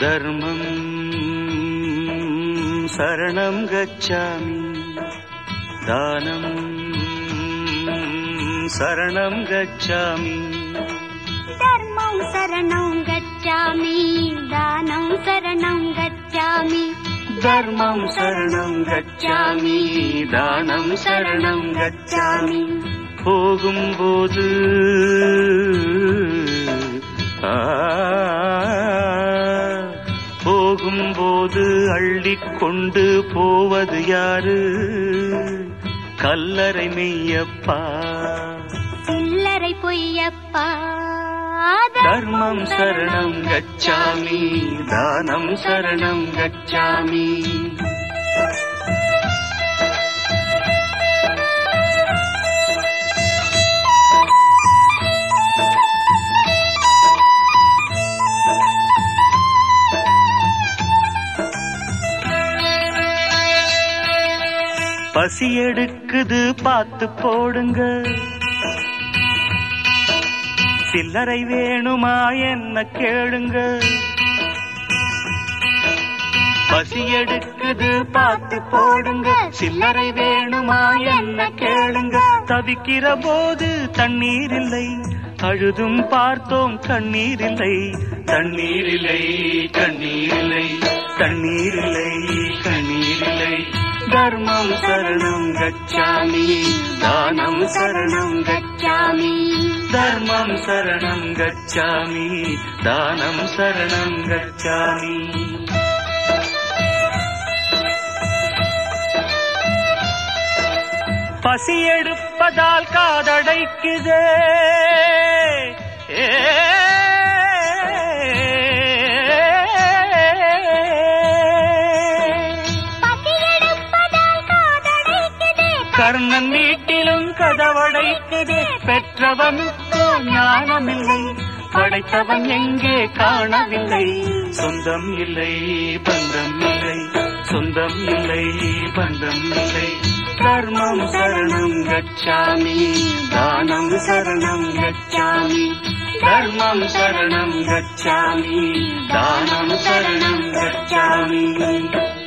தர்மம் சரணம் கச்சாமி தானம் சரணம் கச்சாமி धर्मं शरणं गच्छामि दानं शरणं गच्छामि தர்மம் சரணம் கச்சாமி தானம் சரணம் கச்சாமி போகும்போது ஆ, போகும்போது அள்ளிக் கொண்டு போவது யாரு கல்லறை மெய்யப்பா சில்லறை பொய்யப்பா தர்மம் சரணம் கச்சாமி தானம் சரணம் கச்சாமி பசி எடுக்குது பார்த்து போடுங்க சில்லறை வேணுமா என்ன கேளுங்க பசி எடுக்குது பார்த்து போடுங்க சில்லறை வேணுமா என்ன கேளுங்க தவிக்கிற போது தண்ணீர் இல்லை அழுதும் பார்த்தோம் கண்ணீர் இல்லை தண்ணீர் இல்லை கண்ணீர் இல்லை தண்ணீர் இல்லை கண்ணீர் இல்லை தர்மம் சரணம் கச்சாமி தானம் சரணம் கச்சாமி தர்மம் சரணம் கச்சாமி தானம் சரணம் கச்சாமி பசி எடுப்பதால் காதடைக்குதே ஏ பசியெடுப்பதால் காதடைக்குதே கர்ணன் வீட்டிலும் கதவடைக்குதே பெற்றவனுக்கோ ஞானமில்லை படைத்தவன் எங்கே காணவில்லை சொந்தம் இல்லை பந்தம் இல்லை சொந்தம் இல்லை பந்தம் இல்லை தர்மம் சரணம் கச்சாமி தானம் சரணம் கச்சாமி தர்மம் சரணம் கச்சாமி தானம் சரணம் கச்சாமி